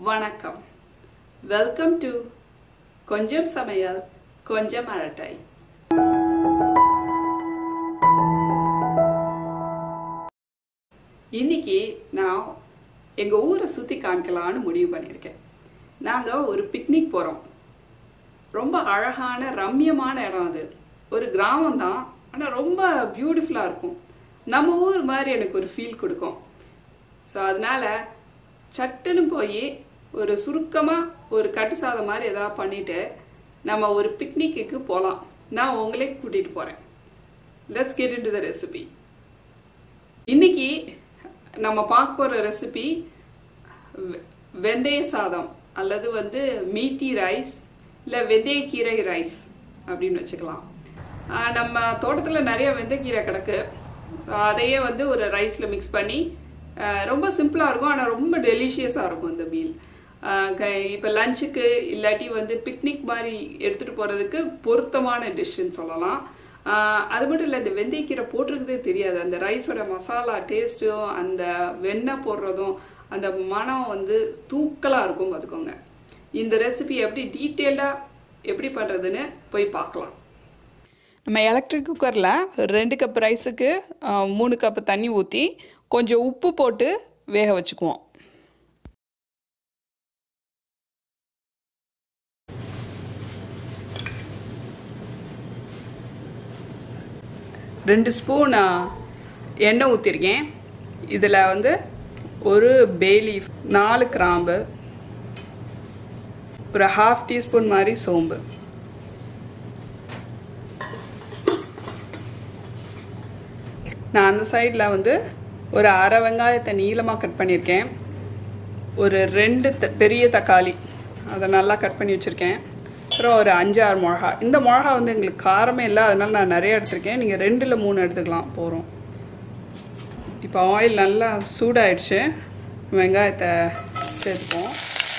வணக்கம் welcome to கொஞ்சம் சமையல் கொஞ்சம் அரட்டை இன்னைக்கு நான் எங்க ஊரை சுத்தி காமிக்கலான்னு முடிவு பண்ணியிருக்கேன் நாங்க ஒரு பிக்னிக் போறோம் ரொம்ப அழகான ரம்யமான இடம் அது ஒரு கிராமம் தான் ஆனா ரொம்ப பியூட்டிஃபுல்லா இருக்கும் நம்ம ஊர் மாதிரி எனக்கு ஒரு ஃபீல் கொடுக்கும் ஸோ அதனால சட்டுன்னு போய் ஒரு சுருக்கமா ஒரு கட்டு சாதம் மாதிரி ஏதாவது பண்ணிட்டு நம்ம ஒரு பிக்னிக்கு போகலாம் நான் உங்களே கூட்டிட்டு போறேன் let's get into the recipe இன்னைக்கு நம்ம பார்க்க போற ரெசிபி வெந்தய சாதம் அல்லது வந்து மீத்தி ரைஸ் இல்லை வெந்தயக்கீரை ரைஸ் அப்படின்னு வச்சுக்கலாம் ஆஹ் நம்ம தோட்டத்தில் நிறைய வெந்தயக்கீரை கிடக்கு ஸோ அதையே வந்து ஒரு ரைஸில் மிக்ஸ் பண்ணி ஆஹ் ரொம்ப சிம்பிளாக இருக்கும் ஆனால் ரொம்ப டெலிஷியஸாக இருக்கும் இந்த மீல் இப்போ லஞ்சுக்கு இல்லாட்டி வந்து பிக்னிக் மாதிரி எடுத்துகிட்டு போகிறதுக்கு பொருத்தமான டிஷ்ஷுன்னு சொல்லலாம் ஆஹ் அது மட்டும் இல்லை இந்த வெந்தயக்கீரை போட்டிருக்கிறதே தெரியாது அந்த ரைஸோட மசாலா டேஸ்ட்டும் அந்த வெண்ணெய் போடுறதும் அந்த மனம் வந்து தூக்கலாக இருக்கும் பார்த்துக்கோங்க இந்த ரெசிபி எப்படி டீட்டெயில்டாக எப்படி பண்ணுறதுன்னு போய் பார்க்கலாம் நம்ம எலக்ட்ரிக் குக்கரில் ரெண்டு கப் ரைஸுக்கு மூணு கப் தண்ணி ஊற்றி கொஞ்சம் உப்பு போட்டு வேக வச்சுக்குவோம் ரெண்டு ஸ்பூன் எண்ணெய் ஊற்றிருக்கேன் இதில் வந்து ஒரு பேலீஃப் நாலு கிராம்பு ஒரு ஹாஃப் டீஸ்பூன் மாதிரி சோம்பு நான் அந்த சைடில் வந்து ஒரு அரை வெங்காயத்தை நீளமாக கட் பண்ணியிருக்கேன் ஒரு ரெண்டு த- பெரிய தக்காளி அதை நல்லா கட் பண்ணி வச்சுருக்கேன் அப்புறம் ஒரு அஞ்சு ஆறு மிளகா இந்த மிளகா வந்து எங்களுக்கு காரமே இல்லை அதனால நான் நிறைய எடுத்திருக்கேன் நீங்கள் ரெண்டில் மூணு எடுத்துக்கலாம் போகிறோம் இப்போ ஆயில் நல்லா சூடாயிடுச்சு வெங்காயத்தை சேர்த்துப்போம்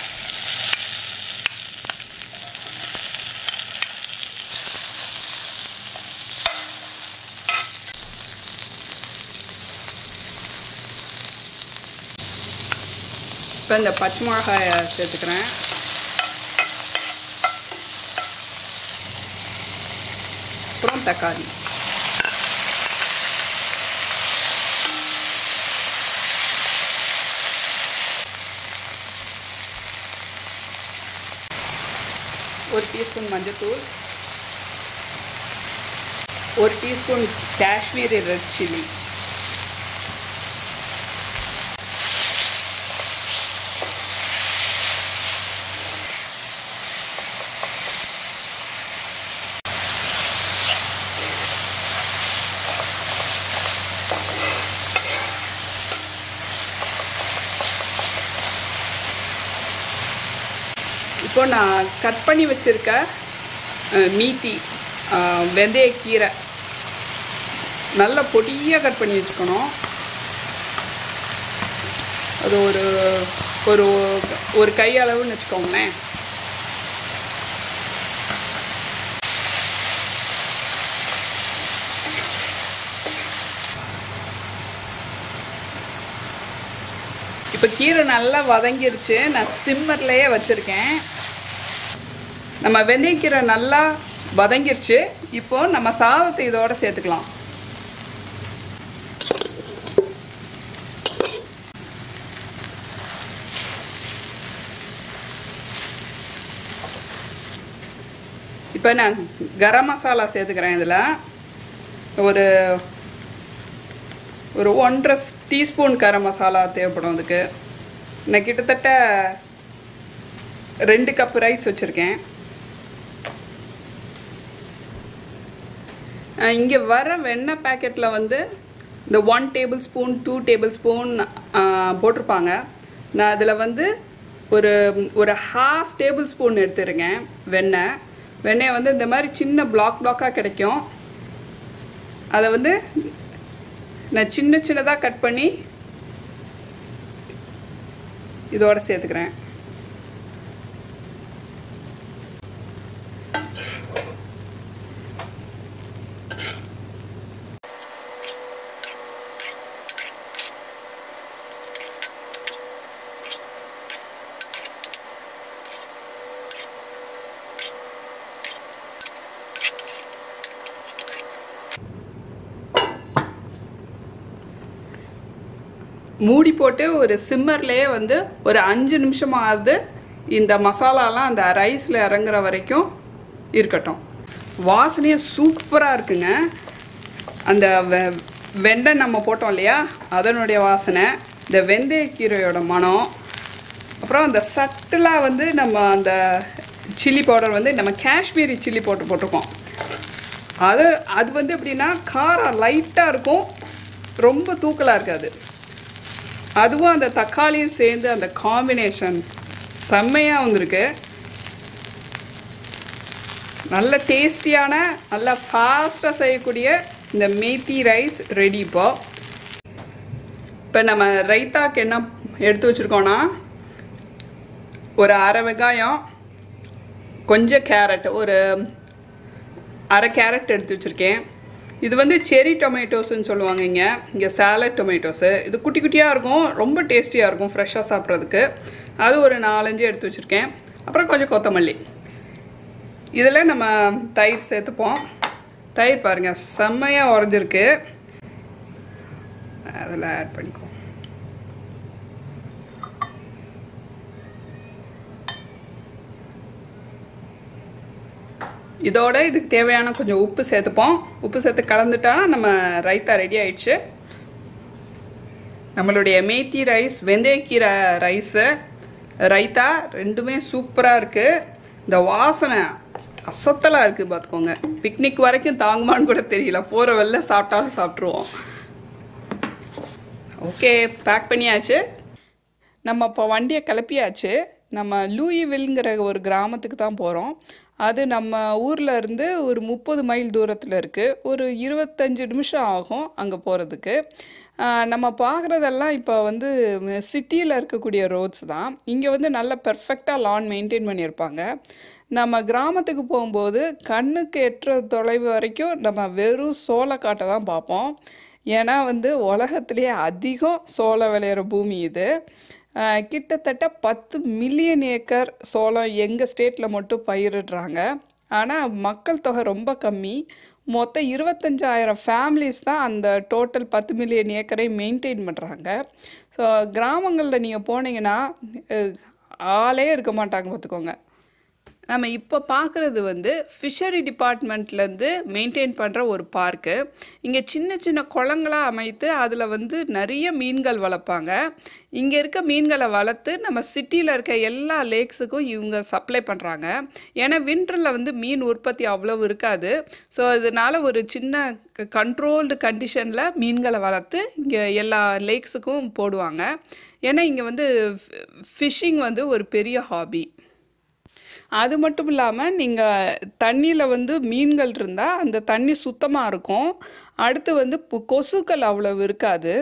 இப்போ இந்த பச்சை மிளகாயை சேர்த்துக்கிறேன் அப்புறம் தக்காளி ஒரு டீஸ்பூன் மஞ்சத்தூள் ஒரு டீஸ்பூன் காஷ்மீரி ரெட் சில்லி இப்போ நான் கட் பண்ணி வச்சிருக்க அஹ், மீத்தி அஹ், வெந்தயக்கீரை நல்ல பொடியாக கட் பண்ணி வச்சுக்கணும் அது ஒரு ஒரு ஒரு கை அளவுன்னு வச்சுக்கோங்களேன் இப்போ கீரை நல்லா வதங்கிருச்சு நான் சிம்மர்லேயே வச்சுருக்கேன் நம்ம வெந்தயக்கீரை நல்லா வதங்கிருச்சு இப்போ நம்ம சாதத்தை இதோட சேர்த்துக்கலாம் இப்போ நான் கரம் மசாலா சேர்த்துக்கிறேன் இதில் ஒரு ஒரு ஒன்றரை டீஸ்பூன் கரம் மசாலா தேவைப்படும் அதுக்கு நான் கிட்டத்தட்ட ரெண்டு கப் ரைஸ் வச்சுருக்கேன் இங்கே வர வெண்ணெய் பேக்கெட்டில் வந்து இந்த one tablespoon two tablespoon போட்டிருப்பாங்க நான் அதில் வந்து ஒரு ஒரு ஹாஃப் டேபிள் ஸ்பூன் எடுத்துருங்க வெண்ணெய் வெண்ணெய் வந்து இந்த மாதிரி சின்ன பிளாக் பிளாக்காக கிடைக்கும் அதை வந்து நான் சின்ன சின்னதாக கட் பண்ணி இதோட சேர்த்துக்கிறேன் மூடி போட்டு ஒரு சிம்மர்லேயே வந்து ஒரு அஞ்சு நிமிஷமாவது இந்த மசாலாலாம் அந்த ரைஸில் இறங்குற வரைக்கும் இருக்கட்டும் வாசனையே சூப்பராக இருக்குங்க அந்த வெ வெண்டை நம்ம போட்டோம் இல்லையா அதனுடைய வாசனை இந்த வெந்தயக்கீரையோட மனம் அப்புறம் அந்த சட்டிலாக வந்து நம்ம அந்த சில்லி பவுடர் வந்து நம்ம காஷ்மீரி சில்லி போட்டு போட்டிருக்கோம் அது அது வந்து எப்படின்னா காரம் லைட்டாக இருக்கும் ரொம்ப தூக்கலாக இருக்காது அதுவும் அந்த தக்காளியும் சேர்ந்து அந்த காம்பினேஷன் செம்மையாக வந்திருக்கு நல்ல டேஸ்டியான நல்ல ஃபாஸ்ட்டாக செய்யக்கூடிய இந்த மேத்தி ரைஸ் ரெடி இப்போ இப்போ நம்ம ரைத்தாக்கு என்ன எடுத்து வச்சுருக்கோன்னா ஒரு அரை வெங்காயம் கொஞ்சம் கேரட் ஒரு அரை கேரட் எடுத்து வச்சுருக்கேன் இது வந்து செரி டொமேட்டோஸ்ன்னு சொல்லுவாங்க இங்கே இங்கே சாலட் டொமேட்டோஸு இது குட்டி குட்டியாக இருக்கும் ரொம்ப டேஸ்டியாக இருக்கும் ஃப்ரெஷ்ஷாக சாப்பிட்றதுக்கு அது ஒரு நாலஞ்சு எடுத்து வச்சுருக்கேன் அப்புறம் கொஞ்சம் கொத்தமல்லி இதில் நம்ம தயிர் சேர்த்துப்போம் தயிர் பாருங்கள் செம்மையாக உறைஞ்சிருக்கு அதில் ஆட் பண்ணிக்குவோம் இதோட இதுக்கு தேவையான கொஞ்சம் உப்பு சேர்த்துப்போம் உப்பு சேர்த்து கலந்துட்டா நம்ம ரைத்தா ரெடி ஆயிடுச்சு நம்மளுடைய மேத்தி ரைஸ் வெந்தயக்கீரை ரைஸு ரைத்தா ரெண்டுமே சூப்பராக இருக்குது இந்த வாசனை அசத்தலாக இருக்குது பார்த்துக்கோங்க பிக்னிக் வரைக்கும் தாங்குமான்னு கூட தெரியல போகிற வெளில சாப்பிட்டாலும் சாப்பிட்ருவோம் ஓகே பேக் பண்ணியாச்சு நம்ம இப்போ வண்டியை கிளப்பியாச்சு நம்ம லூயிவில்ங்கிற ஒரு கிராமத்துக்கு தான் போகிறோம் அது நம்ம ஊரில் இருந்து ஒரு முப்பது மைல் தூரத்தில் இருக்குது ஒரு இருபத்தஞ்சு நிமிஷம் ஆகும் அங்கே போகிறதுக்கு நம்ம பார்க்குறதெல்லாம் இப்போ வந்து சிட்டியில் இருக்கக்கூடிய ரோட்ஸ் தான் இங்கே வந்து நல்ல பெர்ஃபெக்டாக லான் மெயின்டைன் பண்ணியிருப்பாங்க நம்ம கிராமத்துக்கு போகும்போது கண்ணுக்கு எட்டுற தொலைவு வரைக்கும் நம்ம வெறும் சோளக்காட்டை தான் பார்ப்போம் ஏன்னா வந்து உலகத்திலேயே அதிகம் சோளம் விளையிற பூமி இது அஹ் கிட்டத்தட்ட பத்து மில்லியன் ஏக்கர் சோளம் எங்கள் ஸ்டேட்டில் மட்டும் பயிரிடுறாங்க ஆனால் மக்கள் தொகை ரொம்ப கம்மி மொத்தம் இருபத்தஞ்சாயிரம் ஃபேமிலிஸ் தான் அந்த டோட்டல் பத்து மில்லியன் ஏக்கரை மெயின்டைன் பண்ணுறாங்க ஸோ கிராமங்களில் நீங்கள் போனீங்கன்னா அஹ் ஆளே இருக்க மாட்டாங்க பார்த்துக்கோங்க நம்ம இப்போ பார்க்குறது வந்து ஃபிஷரி டிபார்ட்மெண்ட்லேருந்து மெயின்டைன் பண்ணுற ஒரு பார்க்கு இங்கே சின்ன சின்ன குளங்களாக அமைத்து அதில் வந்து நிறைய மீன்கள் வளர்ப்பாங்க இங்கே இருக்க மீன்களை வளர்த்து நம்ம சிட்டியில் இருக்க எல்லா லேக்ஸுக்கும் இவங்க சப்ளை பண்ணுறாங்க ஏன்னா வின்டரில் வந்து மீன் உற்பத்தி அவ்வளவு இருக்காது ஸோ அதனால ஒரு சின்ன கண்ட்ரோல்டு கண்டிஷனில் மீன்களை வளர்த்து இங்கே எல்லா லேக்ஸுக்கும் போடுவாங்க ஏன்னா இங்கே வந்து ஃபிஷ்ஷிங் வந்து ஒரு பெரிய ஹாபி அது மட்டும் இல்லாமல் நீங்கள் தண்ணியில் வந்து மீன்கள் இருந்தால் அந்த தண்ணி சுத்தமாக இருக்கும் அடுத்து வந்து பு- கொசுக்கள் அவ்வளவு இருக்காது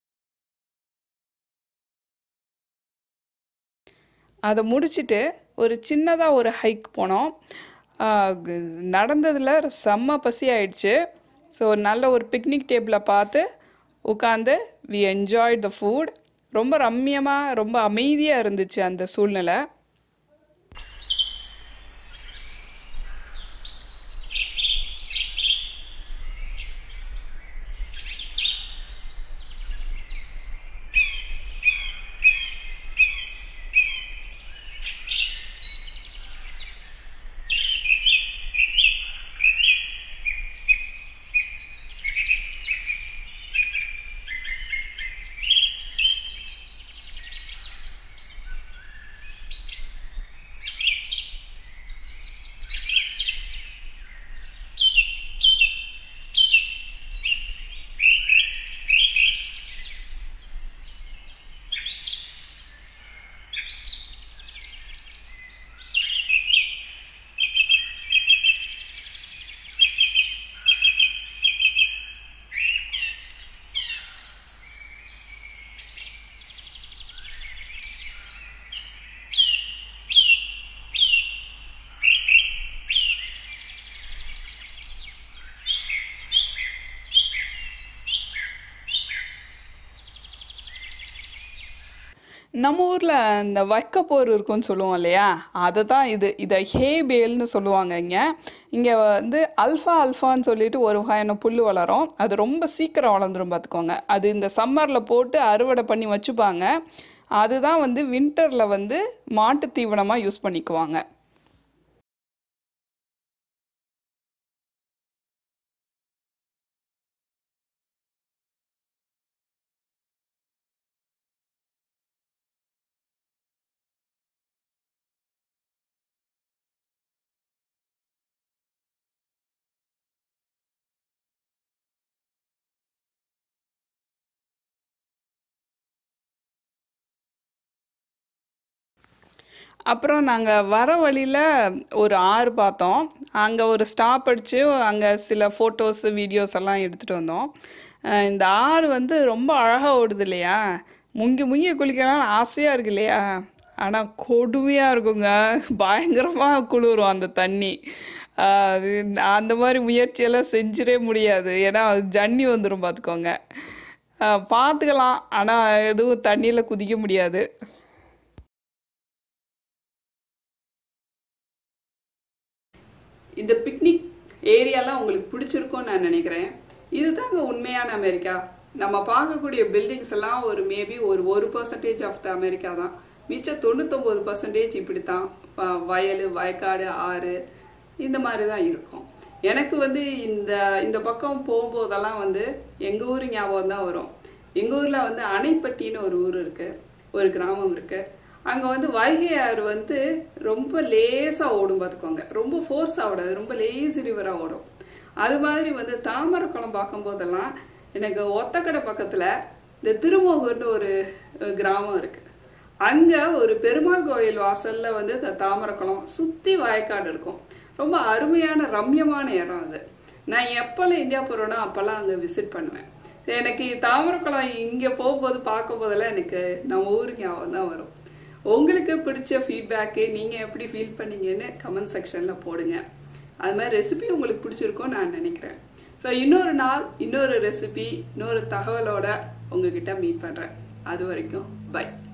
அதை முடிச்சிட்டு ஒரு சின்னதாக ஒரு ஹைக் போனோம் நடந்ததில் செம்ம பசி ஆயிடுச்சு ஸோ நல்ல ஒரு பிக்னிக் டேபிளை பார்த்து உட்காந்து வி என்ஜாய் த ஃபுட் ரொம்ப ரம்மியமாக ரொம்ப அமைதியாக இருந்துச்சு அந்த சூழ்நிலை நம்ம ஊரில் இந்த வைக்கப்போர் இருக்குன்னு சொல்லுவோம் இல்லையா அதை தான் இது இதை ஹேபேல்னு சொல்லுவாங்க இங்கே இங்கே வந்து அல்ஃபா அல்ஃபான்னு சொல்லிட்டு ஒரு வகையான புல் வளரும் அது ரொம்ப சீக்கிரம் வளர்ந்துரும் பார்த்துக்கோங்க அது இந்த சம்மரில் போட்டு அறுவடை பண்ணி வச்சுப்பாங்க அதுதான் வந்து வின்டரில் வந்து மாட்டு தீவனமாக யூஸ் பண்ணிக்குவாங்க அப்புறம் நாங்கள் வர வழியில் ஒரு ஆறு பார்த்தோம் அங்கே ஒரு ஸ்டாப் அடித்து அங்கே சில ஃபோட்டோஸ் வீடியோஸ் எல்லாம் எடுத்துகிட்டு வந்தோம் அஹ் இந்த ஆறு வந்து ரொம்ப அழகாக ஓடுது இல்லையா முங்கி முங்கி குளிக்கலாம் ஆசையாக இருக்கு இல்லையா ஆனால் கொடுமையாக இருக்குங்க பயங்கரமாக குளிரும் அந்த தண்ணி அஹ் அது அந்த மாதிரி முயற்சியெல்லாம் செஞ்சிடவே முடியாது ஏன்னா அது ஜன்னி வந்துடும் பார்த்துக்கோங்க அஹ் பார்த்துக்கலாம் ஆனால் எதுவும் தண்ணியில் குதிக்க முடியாது இந்த பிக்னிக் ஏரியாலாம் உங்களுக்கு பிடிச்சிருக்கும்னு நான் நினைக்கிறேன் இதுதாங்க உண்மையான அமெரிக்கா நம்ம பார்க்கக்கூடிய பில்டிங்ஸ் எல்லாம் ஒரு மேபி ஒரு ஒரு பர்சன்டேஜ் ஆஃப் த அமெரிக்கா தான் மிச்சம் தொண்ணூத்தொம்பது பர்சன்டேஜ் இப்படி தான் வயல் வயக்காடு ஆறு இந்த மாதிரி தான் இருக்கும் எனக்கு வந்து இந்த இந்த பக்கம் போகும்போதெல்லாம் வந்து எங்கள் ஊர் ஞாபகம் தான் வரும் எங்கள் ஊரில் வந்து அணைப்பட்டின்னு ஒரு ஊர் இருக்குது ஒரு கிராமம் இருக்குது அங்கே வந்து வைகை ஆறு வந்து ரொம்ப லேசாக ஓடும் பார்த்துக்கோங்க ரொம்ப ஃபோர்ஸாக ஓடாது ரொம்ப லேசி ரிவராக ஓடும் அது மாதிரி வந்து தாமரைக்குளம் பார்க்கும்போதெல்லாம் எனக்கு ஒத்தக்கடை பக்கத்தில் இந்த திருமோகூர்னு ஒரு அஹ், கிராமம் இருக்குது அங்கே ஒரு பெருமாள் கோயில் வாசலில் வந்து இந்த தாமரைக்குளம் சுற்றி வயக்காடு இருக்கும் ரொம்ப அருமையான ரம்யமான இடம் அது நான் எப்போல்லாம் இந்தியா போகிறேனோ அப்போல்லாம் அங்கே விசிட் பண்ணுவேன் எனக்கு தாமரைக்குளம் இங்கே போகும்போது பார்க்கும் போதெல்லாம் எனக்கு நம்ம ஊர் ஞாபகம் தான் வரும் உங்களுக்கு பிடிச்ச ஃபீட்பேக்கு நீங்கள் எப்படி ஃபீல் பண்ணீங்கன்னு கமெண்ட் செக்ஷனில் போடுங்க அது மாதிரி ரெசிபி உங்களுக்கு பிடிச்சிருக்கும்னு நான் நினைக்கிறேன் ஸோ இன்னொரு நாள் இன்னொரு ரெசிபி இன்னொரு தகவலோட உங்ககிட்ட மீட் பண்ணுறேன் அது வரைக்கும் பை